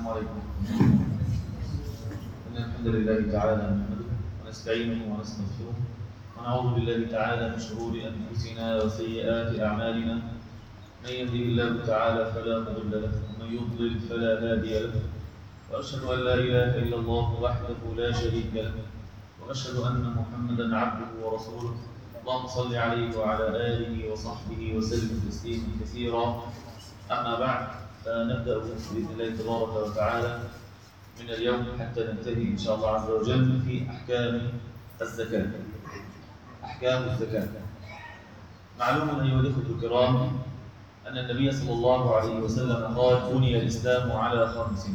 عليكم إن الحمد لله تعالى نحمده ونستعينه ونستغفره ونعوذ بالله تعالى من شرور أنفسنا وسيئات أعمالنا من يهده الله تعالى فلا مضل له ومن يضلل فلا هادي له وأشهد أن لا إله إلا الله وحده لا شريك له وأشهد أن محمدا عبده ورسوله اللهم صل عليه وعلى آله وصحبه وسلم تسليما كثيرا أما بعد فنبدأ بإذن الله تبارك وتعالى من اليوم حتى ننتهي إن شاء الله عز وجل في أحكام الزكاة أحكام الزكاة معلوم أيها الإخوة الكرام أن النبي صلى الله عليه وسلم قال بني الإسلام على خمس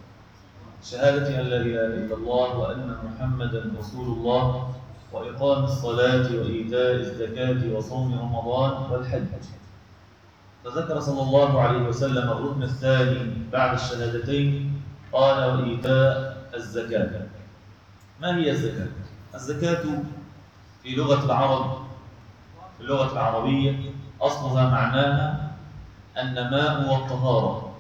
شهادة أن لا إله إلا الله وأن محمدا رسول الله وإقام الصلاة وإيتاء الزكاة وصوم رمضان والحج فذكر صلى الله عليه وسلم الركن الثاني بعد الشهادتين قال وإيتاء الزكاة ما هي الزكاة؟ الزكاة في لغة العرب في اللغة العربية أصلها معناها النماء والطهارة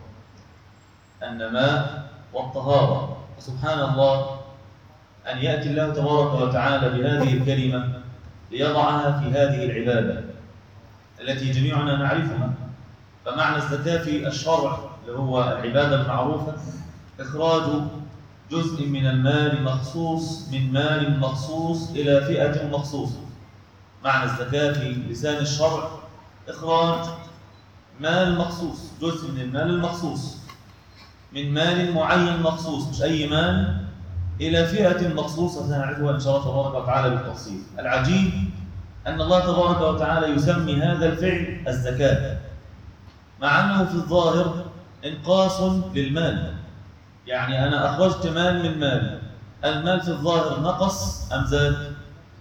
النماء والطهارة فسبحان الله أن يأتي الله تبارك وتعالى بهذه الكلمة ليضعها في هذه العبادة التي جميعنا نعرفها فمعنى الزكاة في الشرع اللي هو العبادة المعروفة إخراج جزء من المال مخصوص من مال مخصوص إلى فئة مخصوصة معنى الزكاة في لسان الشرع إخراج مال مخصوص جزء من المال المخصوص من مال معين مخصوص مش أي مال إلى فئة مخصوصة سنعرفها إن شاء الله تبارك وتعالى بالتفصيل العجيب أن الله تبارك وتعالى يسمي هذا الفعل الزكاة مع أنه في الظاهر إنقاص للمال يعني أنا أخرجت مال من مال المال في الظاهر نقص أم زاد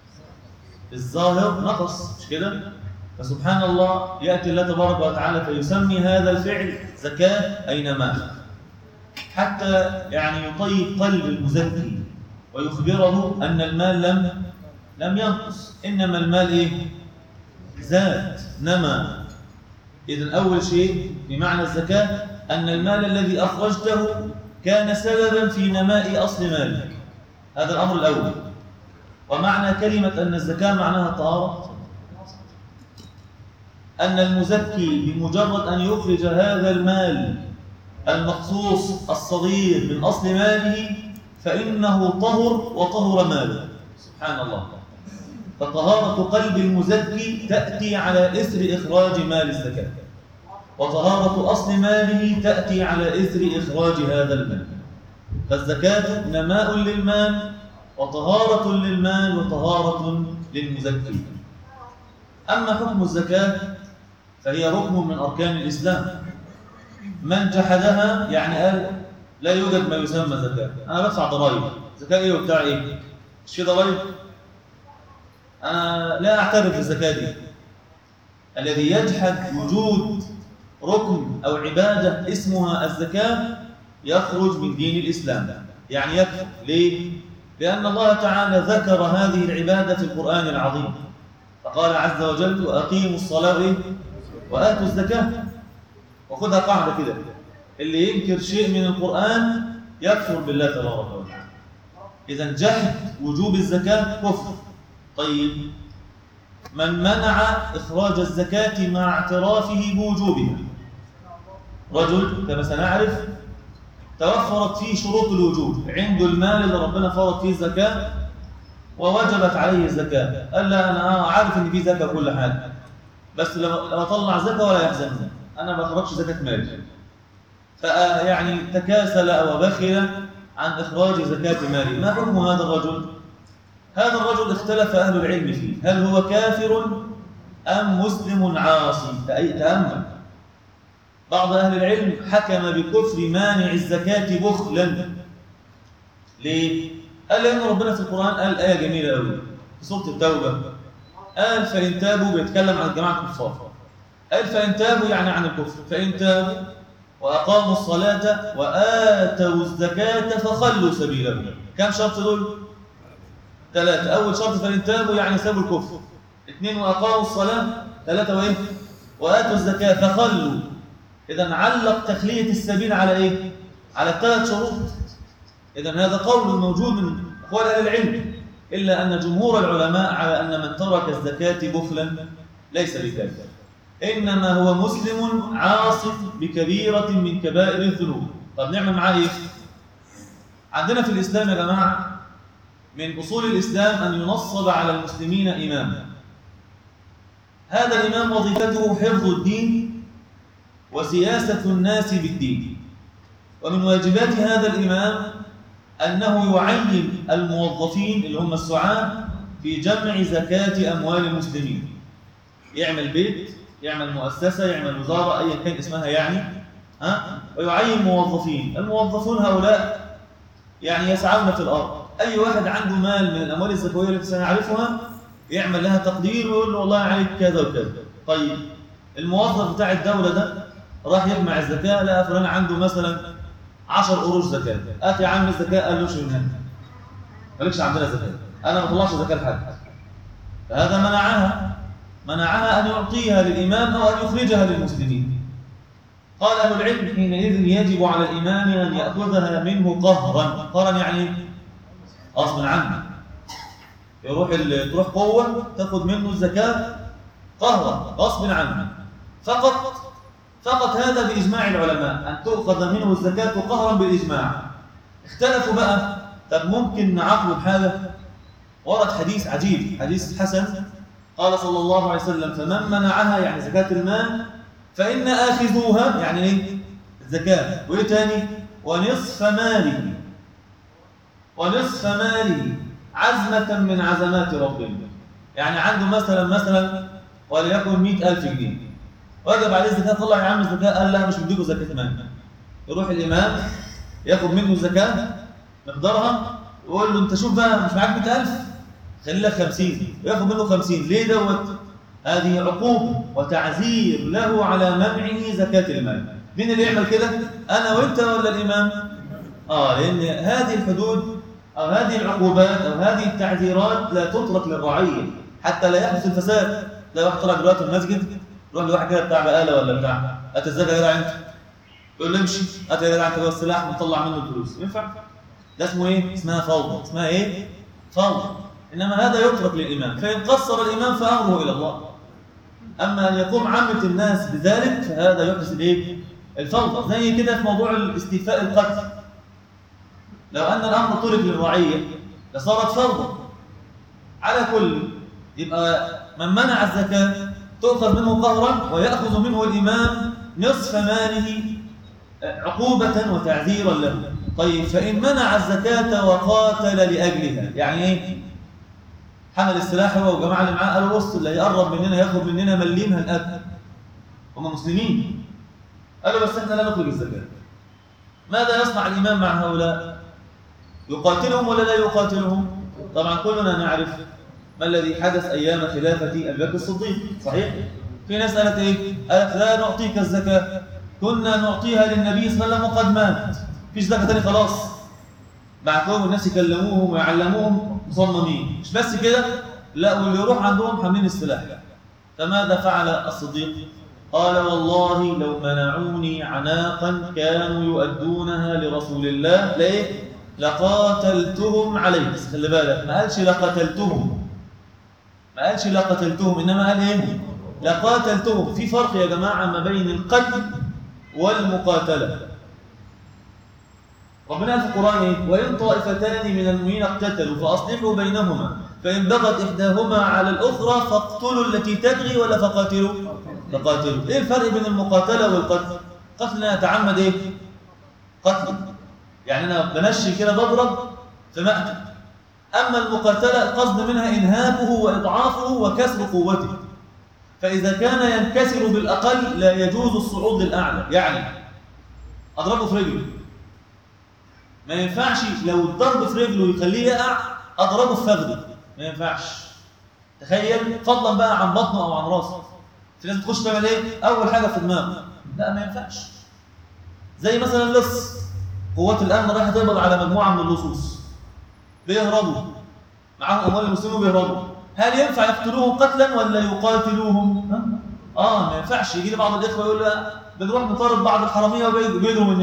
الظاهر نقص مش كده فسبحان الله يأتي الله تبارك وتعالى فيسمي هذا الفعل زكاة أينما حتى يعني يطيب قلب المزكي ويخبره أن المال لم لم ينقص إنما المال إيه؟ زاد نما إذن أول شيء بمعنى الزكاة أن المال الذي أخرجته كان سببا في نماء أصل مالك هذا الأمر الأول ومعنى كلمة أن الزكاة معناها الطهارة أن المزكي بمجرد أن يخرج هذا المال المخصوص الصغير من أصل ماله فإنه طهر وطهر ماله سبحان الله فطهارة قلب المزكي تأتي على إثر إخراج مال الزكاة وطهارة أصل ماله تأتي على إثر إخراج هذا المال فالزكاة نماء للمال وطهارة للمال وطهارة للمزكي أما حكم الزكاة فهي ركن من أركان الإسلام من جحدها يعني قال لا يوجد ما يسمى زكاة أنا بدفع ضرائب زكاة إيه وبتاع إيه مش في ضرائب أنا لا أعترف بالزكاة دي الذي يجحد وجود ركن أو عبادة اسمها الزكاة يخرج من دين الإسلام يعني يكفر ليه؟ لأن الله تعالى ذكر هذه العبادة في القرآن العظيم فقال عز وجل وأقيموا الصلاة وآتوا الزكاة وخذها قاعدة كده اللي ينكر شيء من القرآن يكفر بالله تبارك وتعالى إذا جحد وجوب الزكاة كفر طيب من منع إخراج الزكاة مع اعترافه بوجوبها رجل كما سنعرف توفرت فيه شروط الوجوب عنده المال اللي ربنا فرض فيه الزكاة ووجبت عليه الزكاة قال لا أنا عارف إن في زكاة كل حاجة بس لما أطلع زكاة ولا يحزنني أنا ما أخرجش زكاة مالي فيعني تكاسل أو بخل عن إخراج زكاة مالي ما حكم هذا الرجل؟ هذا الرجل اختلف أهل العلم فيه هل هو كافر أم مسلم عاصي تأمل بعض أهل العلم حكم بكفر مانع الزكاة بخلا ليه؟ قال لأن ربنا في القرآن قال آية جميلة أوي في سورة التوبة قال فإن تابوا بيتكلم عن الجماعة الكفار قال فإن تابوا يعني عن الكفر فإن تابوا وأقاموا الصلاة وآتوا الزكاة فخلوا سبيلهم كم شرط دول؟ ثلاثة أول شرط فإن تابوا يعني سابوا الكفر اثنين وأقاموا الصلاة ثلاثة وإيه؟ وآتوا الزكاة فخلوا إذا علق تخلية السبيل على إيه؟ على الثلاث شروط إذا هذا قول موجود من أقوال أهل العلم إلا أن جمهور العلماء على أن من ترك الزكاة بخلا ليس بكافر إنما هو مسلم عاص بكبيرة من كبائر الذنوب طب نعمل معاه إيه؟ عندنا في الإسلام يا جماعة من أصول الإسلام أن ينصب على المسلمين إماما هذا الإمام وظيفته حفظ الدين وسياسة الناس بالدين ومن واجبات هذا الإمام أنه يعين الموظفين اللي هم السعاة في جمع زكاة أموال المسلمين يعمل بيت يعمل مؤسسة يعمل وزارة أيا كان اسمها يعني ها ويعين موظفين الموظفون هؤلاء يعني يسعون في الأرض أي واحد عنده مال من الأموال الزكوية التي سنعرفها يعمل لها تقدير ويقول له والله عليك كذا وكذا طيب الموظف بتاع الدولة ده راح يجمع الزكاة لقى فلان عنده مثلا 10 قروش زكاة هات يا عم الزكاة قال له شو هنا مالكش عندنا زكاة أنا ما بطلعش زكاة لحد فهذا منعها منعها أن يعطيها للإمام أو أن يخرجها للمسلمين قال أهل العلم حينئذ يجب على الإمام أن يأخذها منه قهرا قهرا يعني غصبا عنه يروح ال- تروح قوة تاخذ منه الزكاة قهرا غصبا عنه فقط فقط هذا بإجماع العلماء أن تؤخذ منه الزكاة قهرا بالإجماع اختلفوا بقى طب ممكن نعقله بحاجة ورد حديث عجيب حديث حسن قال صلى الله عليه وسلم فمن منعها يعني زكاة المال فإن آخذوها يعني ايه الزكاة وإيه تاني ونصف ماله ونصف ماله عزمة من عزمات ربنا يعني عنده مثلا مثلا وليكن مئة ألف جنيه وجب عليه الزكاة طلع يا عم الزكاة قال لا مش مديكوا زكاة مال يروح الإمام ياخد منه زكاة مقدارها ويقول له أنت شوف بقى مش معاك 100000 خلي لك 50 وياخد منه 50 ليه دوت هذه عقوبة وتعزير له على منعه زكاة المال مين اللي يعمل كده أنا وأنت ولا الإمام آه لأن هذه الحدود أو هذه العقوبات أو هذه التعذيرات لا تترك للرعية حتى لا يحدث الفساد لا واحد طلع دلوقتي من المسجد يروح لواحد كده بتاع بقالة ولا بتاع هات الزكاة يا جدع أنت يقول له امشي هات يا جدع أنت بقى السلاح ونطلع منه الفلوس ينفع؟ ده اسمه إيه؟ اسمها فوضى اسمها إيه؟ فوضى إنما هذا يترك للإمام فإن قصر الإمام فأمره إلى الله أما أن يقوم عامة الناس بذلك فهذا يحدث الإيه؟ الفوضى زي كده في موضوع الاستيفاء القتل لو أن الأمر ترك للرعية لصارت فوضى على كل يبقى من منع الزكاة تؤخذ منه قهرا ويأخذ منه الإمام نصف ماله عقوبة وتعذيرا له طيب فإن منع الزكاة وقاتل لأجلها يعني إيه؟ حمل السلاح هو والجماعة اللي معاه قالوا بص اللي يقرب مننا ياخد مننا مليم هنقتل هم مسلمين قالوا بس احنا لا نخرج الزكاة ماذا يصنع الإمام مع هؤلاء؟ يقاتلهم ولا لا يقاتلهم؟ طبعا كلنا نعرف ما الذي حدث أيام خلافة أبي بكر الصديق صحيح؟ في ناس قالت إيه؟ قالت لا نعطيك الزكاة كنا نعطيها للنبي صلى الله عليه وسلم وقد مات فيش زكاة تاني خلاص بعتهم الناس يكلموهم ويعلموهم مصممين مش بس كده لا واللي يروح عندهم حاملين السلاح فماذا فعل الصديق قال والله لو منعوني عناقا كانوا يؤدونها لرسول الله ليه لقاتلتهم عليه بس خلي بالك ما قالش لقتلتهم ما قالش لقتلتهم انما قال ايه لقاتلتهم في فرق يا جماعه ما بين القتل والمقاتله ربنا في القرآن إيه؟ وإن طائفتان من المؤمنين اقتتلوا فأصلحوا بينهما فإن بغت إحداهما على الأخرى فاقتلوا التي تبغي ولا فقاتلوا فقاتلوا إيه الفرق بين المقاتلة والقتل؟ قتل أنا أتعمد إيه؟ قتل يعني أنا بنشي كده بضرب في مقتل أما المقاتلة القصد منها إنهاكه وإضعافه وكسر قوته فإذا كان ينكسر بالأقل لا يجوز الصعود للأعلى يعني أضربه في رجله ما ينفعش لو الضرب في رجله يخليه يقع اضربه في فخذه ما ينفعش تخيل فضلا بقى عن بطنه او عن راسه في ناس بتخش تعمل ايه اول حاجه في دماغه لا ما ينفعش زي مثلا اللص قوات الامن رايحه تقبض على مجموعه من اللصوص بيهربوا معاهم اموال المسلمين بيهربوا هل ينفع يقتلوهم قتلا ولا يقاتلوهم ها؟ اه ما ينفعش يجي لي بعض الاخوه يقول لا بنروح نطارد بعض الحراميه وبيجروا مننا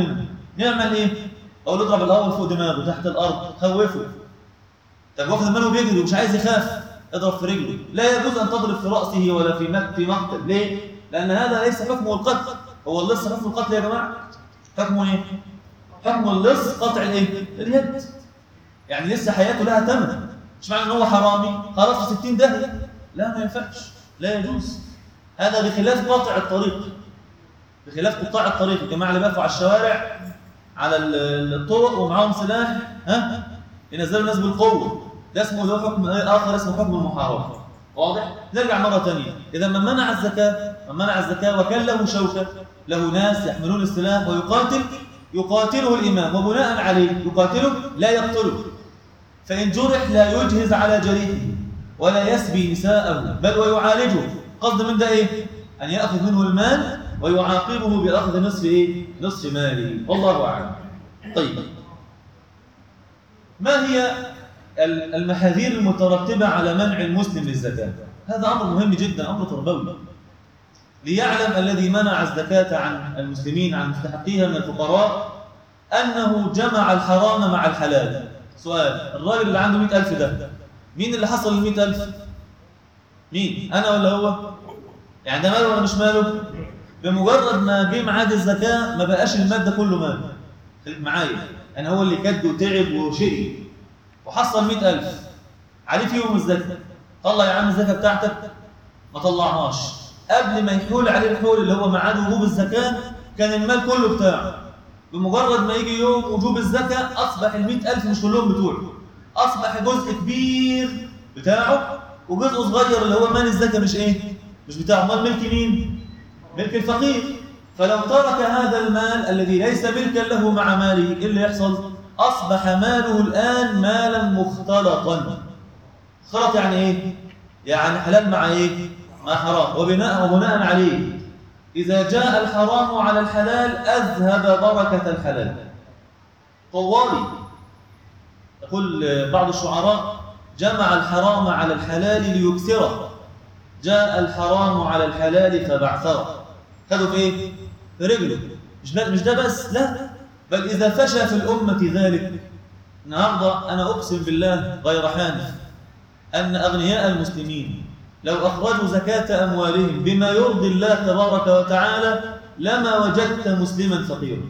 نعمل ايه اقول له اضرب الاول فوق دماغه تحت الارض خوفه طب واخد باله بيجري ومش عايز يخاف اضرب في رجله لا يجوز ان تضرب في راسه ولا في مك في مقتل ليه لان هذا ليس حكمه القتل هو اللص حكم القتل يا جماعه حكمه ايه حكم اللص قطع الايه اليد يعني لسه حياته لها ثمن مش معنى ان هو حرامي خلاص في 60 داهيه لا ما ينفعش لا يجوز هذا بخلاف قاطع الطريق بخلاف قطاع الطريق الجماعه اللي بيقفوا على الشوارع على ال- الطرق ومعاهم سلاح ها ينزلوا الناس بالقوه ده اسمه له حكم ايه اخر اسمه حكم المحاربه واضح نرجع مره ثانيه اذا من منع الزكاه من منع الزكاه وكان له شوكه له ناس يحملون السلاح ويقاتل يقاتله الامام وبناء عليه يقاتله لا يقتله فإن جرح لا يجهز على جريحه ولا يسبي نساءه بل ويعالجه قصد من ده إيه؟ أن يأخذ منه المال ويعاقبه بأخذ نصف إيه؟ نصف ماله والله أعلم طيب ما هي ال- المحاذير المترتبة على منع المسلم للزكاة هذا أمر مهم جدا أمر تربوي ليعلم الذي منع الزكاة عن المسلمين عن مستحقيها من الفقراء أنه جمع الحرام مع الحلال سؤال الراجل اللي عنده مئة ألف ده مين اللي حصل المئة ألف مين أنا ولا هو يعني ده ماله ولا مش ماله بمجرد ما جه ميعاد الزكاة ما بقاش المال ده كله مال خليك معايا أنا هو اللي كد وتعب وشقي وحصل مئة ألف عليه فيهم الزكاة طلع يا عم الزكاة بتاعتك ما طلعناش قبل ما يحول عليه الحول اللي هو ميعاد وجوب الزكاة كان المال كله بتاعه بمجرد ما يجي يوم وجوب الزكاة أصبح المئة ألف مش كلهم بتوعه أصبح جزء كبير بتاعه وجزء صغير اللي هو مال الزكاة مش إيه؟ مش بتاعه مال ملك مين؟ ملك الفقير فلو ترك هذا المال الذي ليس ملكا له مع ماله إيه اللي يحصل؟ أصبح ماله الآن مالا مختلطا اختلط يعني إيه؟ يعني حلال مع إيه؟ مع حرام وبناء وبناء عليه إذا جاء الحرام على الحلال أذهب بركة الحلال طوالي يقول بعض الشعراء جمع الحرام على الحلال ليكثره جاء الحرام على الحلال فبعثره خدوا في ايه؟ في رجله مش ده, مش ده بس لا بل إذا فشى في الأمة ذلك النهارده أنا أقسم بالله غير حانف أن أغنياء المسلمين لو أخرجوا زكاة أموالهم بما يرضي الله تبارك وتعالى لما وجدت مسلما فقيرا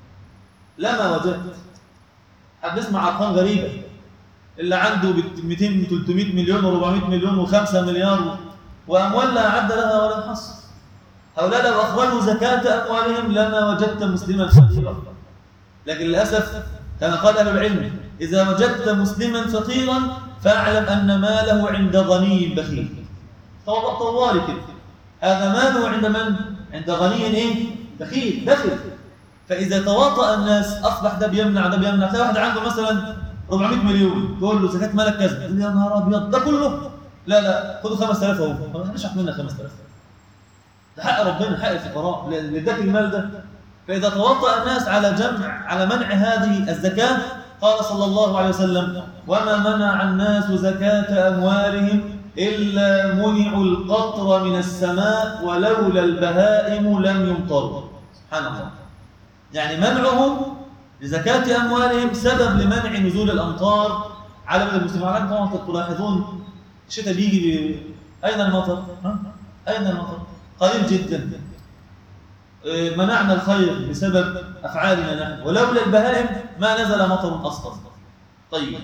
لما وجدت هتسمع أرقام غريبة اللي عنده 200 300 مليون و400 مليون و5 مليار وأموال لا عد لها ولا حصر هؤلاء لو أخرجوا زكاة أموالهم لما وجدت مسلما فقيرا لكن للأسف كما قال أهل العلم إذا وجدت مسلما فقيرا فاعلم أن ماله عند غني بخيل طوال طوالي كده هذا ماله عند من؟ عند غني ايه؟ بخيل بخل فإذا تواطأ الناس أصبح ده بيمنع ده بيمنع تلاقي واحد عنده مثلا 400 مليون تقول له زكاة مالك كذا يقول يا نهار أبيض ده كله لا لا خدوا 5000 أهو ما حدش ياخد منك 5000 ده حق ربنا حق الفقراء اللي اداك المال ده فإذا تواطأ الناس على جمع على منع هذه الزكاة قال صلى الله عليه وسلم وما منع الناس زكاة أموالهم إلا منعوا القطر من السماء ولولا البهائم لم يمطروا سبحان الله يعني منعهم لزكاة أموالهم سبب لمنع نزول الأمطار على بلد المسلمين على طبعا تلاحظون الشتاء بيجي ب... أين المطر؟ ها؟ أين المطر؟ قليل جدا إيه، منعنا الخير بسبب أفعالنا نحن ولولا البهائم ما نزل مطر أصلا طيب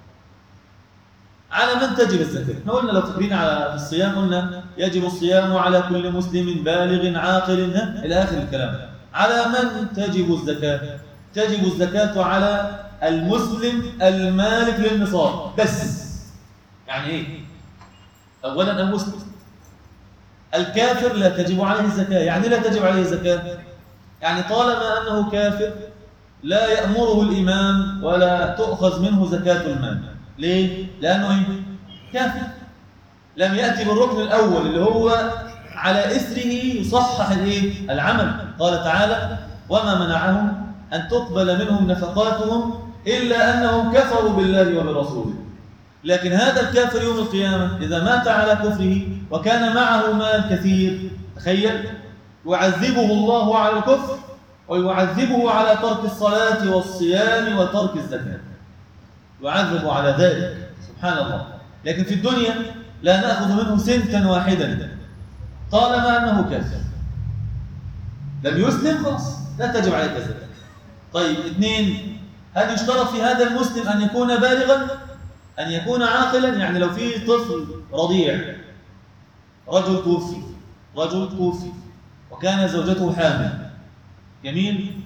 على من تجب الزكاة؟ احنا قلنا لو فاكرين على في الصيام قلنا يجب الصيام على كل مسلم بالغ عاقل ها؟ إلى آخر الكلام على من تجب الزكاة؟ تجب الزكاة على المسلم المالك للنصاب بس يعني ايه؟ أولا المسلم الكافر لا تجب عليه الزكاة يعني لا تجب عليه الزكاة يعني طالما أنه كافر لا يأمره الإمام ولا تؤخذ منه زكاة المال ليه؟ لأنه إيه؟ كافر لم يأتي بالركن الأول اللي هو على إثره يصحح الإيه؟ العمل قال تعالى وما منعهم أن تقبل منهم نفقاتهم إلا أنهم كفروا بالله وبرسوله لكن هذا الكافر يوم القيامة إذا مات على كفره وكان معه مال كثير تخيل يعذبه الله على الكفر ويعذبه على ترك الصلاة والصيام وترك الزكاة يعذب على ذلك سبحان الله لكن في الدنيا لا نأخذ منه سنتا واحدا طالما أنه كافر لم يسلم خلاص لا تجب عليك الزكاة طيب اثنين هل يشترط في هذا المسلم أن يكون بالغا أن يكون عاقلا يعني لو في طفل رضيع رجل توفي رجل توفي وكان زوجته حامل جميل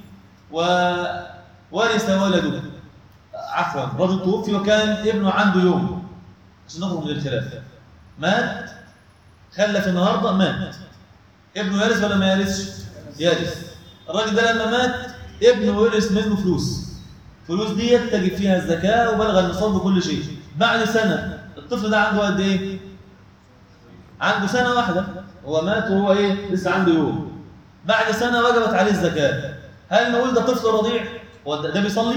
وورث ولده عفوا رجل توفي وكان ابنه عنده يوم عشان نخرج من الخلاف مات خلف النهارده مات ابنه يرث ولا ما يرثش؟ يرث الراجل ده لما مات ابنه ورث منه فلوس فلوس ديت تجب فيها الزكاه وبلغ النصاب بكل شيء بعد سنه الطفل ده عنده قد ايه؟ عنده سنه واحده هو مات وهو ايه؟ لسه عنده يوم بعد سنه وجبت عليه الزكاه هل نقول ده طفل رضيع؟ هو ده, ده بيصلي؟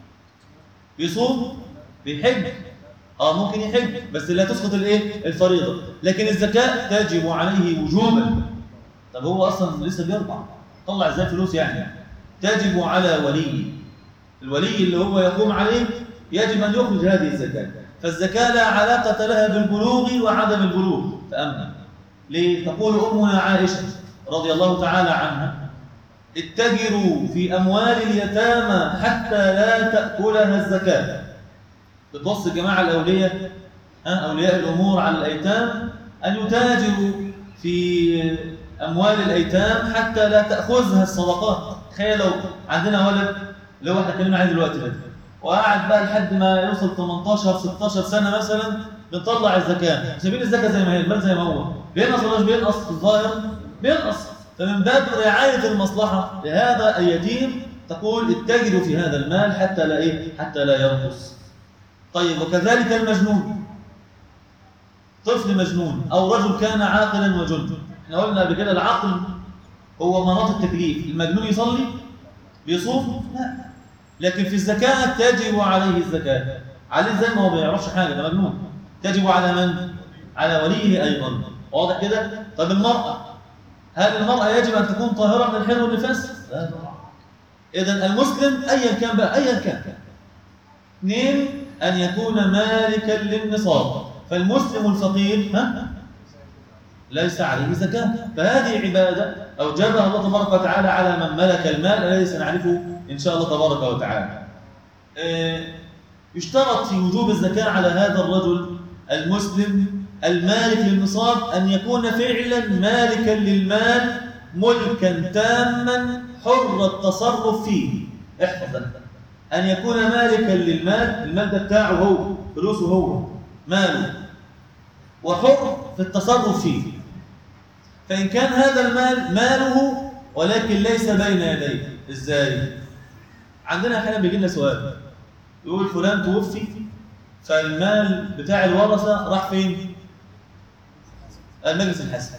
بيصوم؟ بيحج؟ اه ممكن يحج بس لا تسقط الايه؟ الفريضه لكن الزكاه تجب عليه وجوبا طب هو اصلا لسه بيرضع طلع ازاي فلوس يعني تجب على ولي الولي اللي هو يقوم عليه يجب ان يخرج هذه الزكاه فالزكاه لا علاقه لها بالبلوغ وعدم البلوغ فامنا ليه تقول امنا عائشه رضي الله تعالى عنها اتجروا في اموال اليتامى حتى لا تاكلها الزكاه بتوصي الجماعه الاولياء ها اولياء الامور على الايتام ان يتاجروا في اموال الايتام حتى لا تاخذها الصدقات تخيل لو عندنا ولد اللي هو احنا اتكلمنا عليه دلوقتي ده وقعد بقى لحد ما يوصل 18 16 سنه مثلا بنطلع الزكاه سبيل الزكاه زي ما هي المال زي ما هو بينقص ولا مش بينقص في الظاهر بينقص فمن باب رعايه المصلحه لهذا اليتيم تقول اتجروا في هذا المال حتى لا ايه حتى لا ينقص طيب وكذلك المجنون طفل مجنون او رجل كان عاقلا وجند احنا قلنا قبل كده العقل هو مناط التكليف المجنون يصلي بيصوم لا لكن في الزكاه تجب عليه الزكاه عليه زي ما هو ما بيعرفش حاجه ده مجنون تجب على من على وليه ايضا واضح كده طب المراه هل المراه يجب ان تكون طاهره من الحيض والنفاس لا طبعا اذا المسلم ايا كان بقى ايا كان اثنين ان يكون مالكا للنصاب فالمسلم الفقير ها ليس عليه زكاة فهذه عبادة أوجبها الله تبارك وتعالى على من ملك المال الذي سنعرفه إن شاء الله تبارك وتعالى آه، يشترط في وجوب الزكاة على هذا الرجل المسلم المالك للنصاب أن يكون فعلا مالكا للمال ملكا تاما حر التصرف فيه احفظ ده. أن يكون مالكا للمال المال ده بتاعه هو فلوسه هو ماله وحر في التصرف فيه فإن كان هذا المال ماله ولكن ليس بين يديه إزاي؟ عندنا أحيانا بيجي لنا سؤال يقول فلان توفي فالمال بتاع الورثة راح فين؟ المجلس الحسن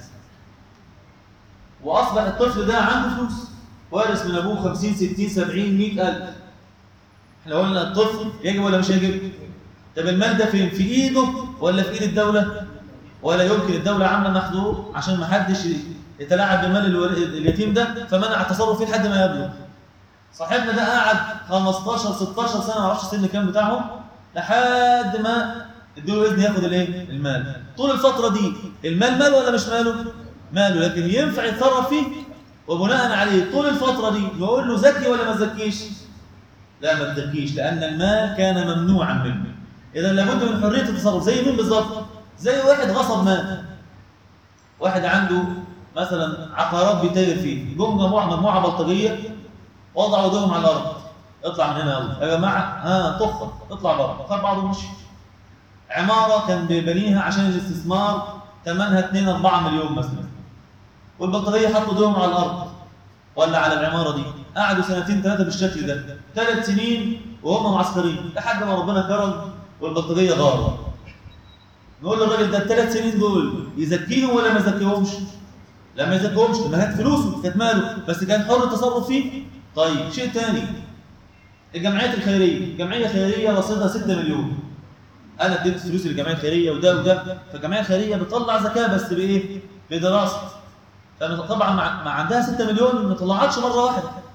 وأصبح الطفل ده عنده فلوس وارث من أبوه 50 60 70 100 ألف احنا قلنا الطفل يجب ولا مش يجب؟ طب المال ده فين؟ في إيده ولا في إيد الدولة؟ ولا يمكن الدولة عاملة محظور عشان ما حدش يتلاعب بمال الور- اليتيم ده فمنع التصرف فيه لحد ما يبلغ صاحبنا ده قعد 15 16 سنة ما اعرفش السن كام بتاعهم لحد ما ادوا اذن ياخد الايه؟ المال طول الفترة دي المال ماله ولا مش ماله؟ ماله لكن ينفع يتصرف فيه وبناء عليه طول الفترة دي نقول له زكي ولا ما تزكيش؟ لا ما تزكيش لأن المال كان ممنوعا منه إذا لابد من حرية التصرف زي مين بالظبط؟ زي واحد غصب مال واحد عنده مثلا عقارات بيتاجر فيه جم مجموعه مجموعه بلطجيه وضعوا ايديهم على الارض اطلع من هنا يلا يا جماعه ها طخه اطلع بره خد بعضه ومشي عماره كان بيبنيها عشان الاستثمار ثمنها 2 4 مليون مثلا والبلطجيه حطوا ايديهم على الارض ولا على العماره دي قعدوا سنتين ثلاثه بالشكل ده ثلاث سنين وهم معسكرين لحد ما ربنا كرم والبلطجيه غاروا نقول للراجل ده الثلاث سنين دول يزكيهم ولا ما يزكيهمش؟ لا ما يزكيهمش ما كانت فلوسه كانت ماله بس كان حر التصرف فيه طيب شيء ثاني الجمعيات الخيريه جمعيه خيريه رصيدها 6 مليون انا اديت فلوس للجمعيه الخيريه وده وده فالجمعيه الخيريه بتطلع زكاه بس بايه؟ بدراسه فطبعا مع, مع عندها 6 مليون ما طلعتش مره واحده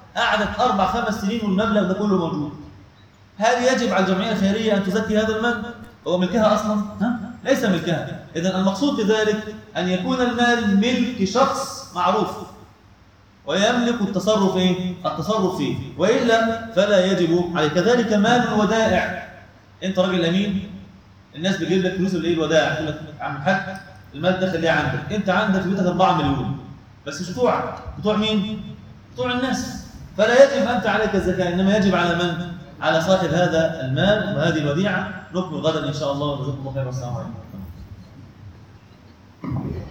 قعدت اربع خمس سنين والمبلغ ده كله موجود هل يجب على الجمعيه الخيريه ان تزكي هذا المال؟ هو ملكها اصلا؟ ها؟ ليس ملكها، اذا المقصود بذلك ان يكون المال ملك شخص معروف ويملك التصرف ايه؟ التصرف فيه، والا فلا يجب عليه، كذلك مال الودائع انت راجل امين الناس بتجيب لك فلوس الايه الودائع تقول لك يا عم الحاج المال ده خليه عندك، انت عندك في بيتك 4 مليون بس مش بتوعك، بتوع مين؟ بتوع الناس، فلا يجب انت عليك الزكاه انما يجب على من؟ على صاحب هذا المال وهذه الوديعه نكمل غدا ان شاء الله وجزاكم الله خيرا والسلام عليكم